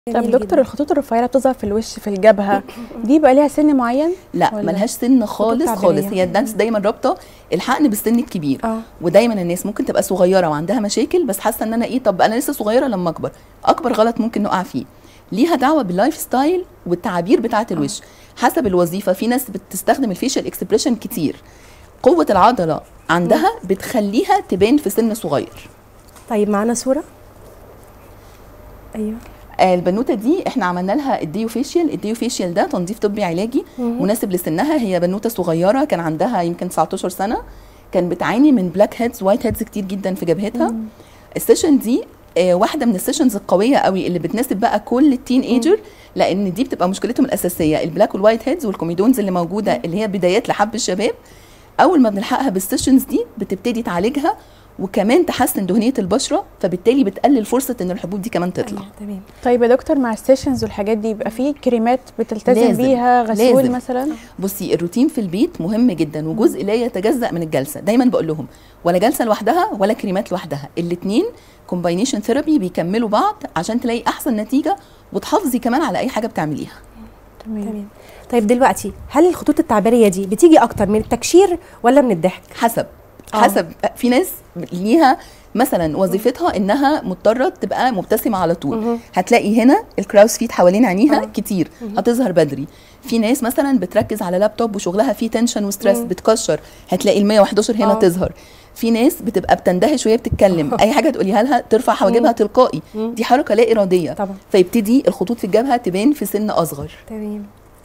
طب جميل دكتور جداً. الخطوط الرفيعه بتظهر في الوش في الجبهه دي بقى ليها سن معين لا ولا ملهاش سن خالص تعبيرية. خالص هي الدانس دايما رابطه الحقن بالسن الكبير اه ودايما الناس ممكن تبقى صغيره وعندها مشاكل بس حاسه ان انا ايه طب انا لسه صغيره لما اكبر اكبر غلط ممكن نقع فيه ليها دعوه باللايف ستايل والتعابير بتاعه الوش حسب الوظيفه في ناس بتستخدم الفيشل اكسبريشن كتير قوه العضله عندها بتخليها تبان في سن صغير طيب معانا صوره ايوه آه، البنوته دي احنا عملنا لها الديو فيشيال الديو فيشيال ده تنظيف طبي علاجي مهم. مناسب لسنها هي بنوته صغيره كان عندها يمكن 19 سنه كان بتعاني من بلاك هيدز وايت هيدز كتير جدا في جبهتها السيشن دي آه، واحده من السيشنز القويه قوي اللي بتناسب بقى كل التين ايجر لان دي بتبقى مشكلتهم الاساسيه البلاك والوايت هيدز والكوميدونز اللي موجوده اللي هي بدايات لحب الشباب اول ما بنلحقها بالسيشنز دي بتبتدي تعالجها وكمان تحسن دهنيه البشره فبالتالي بتقلل فرصه ان الحبوب دي كمان تطلع أيوة، تمام طيب يا دكتور مع السيشنز والحاجات دي بيبقى في كريمات بتلتزم لازم، بيها غسول لازم. مثلا بصي الروتين في البيت مهم جدا وجزء لا يتجزا من الجلسه دايما بقول لهم ولا جلسه لوحدها ولا كريمات لوحدها الاثنين كومباينيشن ثيرابي بيكملوا بعض عشان تلاقي احسن نتيجه وتحافظي كمان على اي حاجه بتعمليها تمام تمام طيب دلوقتي هل الخطوط التعبيريه دي بتيجي اكتر من التكشير ولا من الضحك حسب آه. حسب في ناس ليها مثلا وظيفتها انها مضطره تبقى مبتسمه على طول مهم. هتلاقي هنا الكراوس فيت حوالين عينيها آه. كتير هتظهر بدري في ناس مثلا بتركز على لابتوب وشغلها فيه تنشن وستريس مم. بتكشر هتلاقي ال 111 هنا آه. تظهر في ناس بتبقى بتندهش وهي بتتكلم اي حاجه تقوليها لها ترفع حواجبها مم. تلقائي مم. دي حركه لا اراديه طبعا فيبتدي الخطوط في الجبهه تبان في سن اصغر تمام